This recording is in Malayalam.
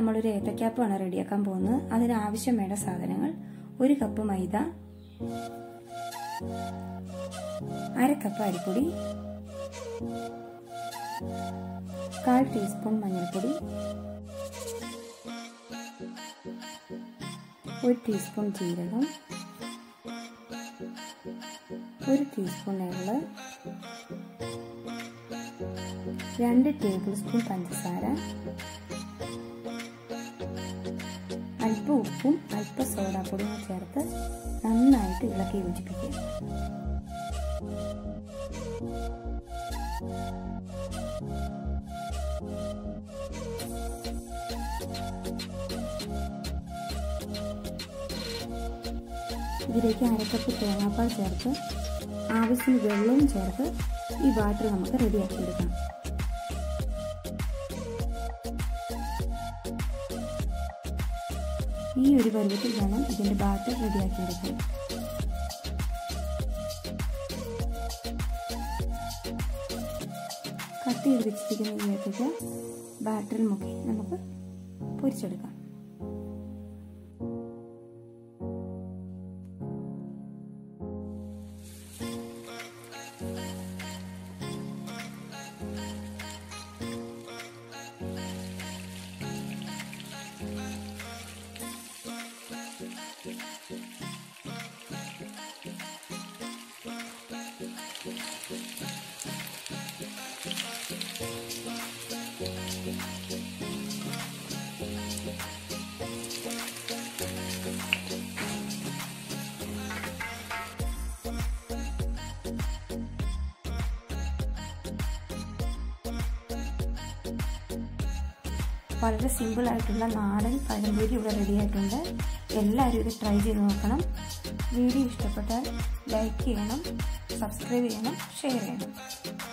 നമ്മളൊരു ഏത്തക്കാപ്പമാണ് റെഡിയാക്കാൻ പോകുന്നത് അതിനാവശ്യം വേണ്ട സാധനങ്ങൾ ഒരു കപ്പ് മൈദ അര കപ്പ് അരിപ്പൊടി കാൽ ടീസ്പൂൺ മഞ്ഞൾപ്പൊടി ഒരു ടീസ്പൂൺ ജീരകം ഒരു ടീസ്പൂൺ എള്ള് രണ്ട് ടേബിൾ സ്പൂൺ പഞ്ചസാര അല്പം ഉപ്പും അല്പം സോഡാപ്പൊടിയും ചേർത്ത് നന്നായിട്ട് ഇളക്കി യോജിപ്പിക്കുക ഇതിലേക്ക് അരക്കപ്പ് തേങ്ങാപ്പാൽ ചേർത്ത് ആവശ്യത്തിന് വെള്ളവും ചേർത്ത് ഈ ബാറ്റർ നമുക്ക് റെഡിയാക്കി എടുക്കാം ഈ ഒരു പരുവത്തിൽ വേണം ഇതിൻ്റെ ബാറ്റർ റെഡിയാക്കി എടുക്കാൻ കട്ട് ചെയ്ത് വെച്ചിരിക്കുന്ന ഈ ഏത്തയ്ക്ക ബാറ്ററിൽ മുക്കി നമുക്ക് പൊരിച്ചെടുക്കാം വളരെ സിമ്പിൾ ആയിട്ടുള്ള നാടൻ പഴംപൊരി ഇവിടെ റെഡി ആയിട്ടുണ്ട് എല്ലാവരും ഇത് ട്രൈ ചെയ്ത് നോക്കണം വീഡിയോ ഇഷ്ടപ്പെട്ടാൽ ലൈക്ക് ചെയ്യണം സബ്സ്ക്രൈബ് ചെയ്യണം ഷെയർ ചെയ്യണം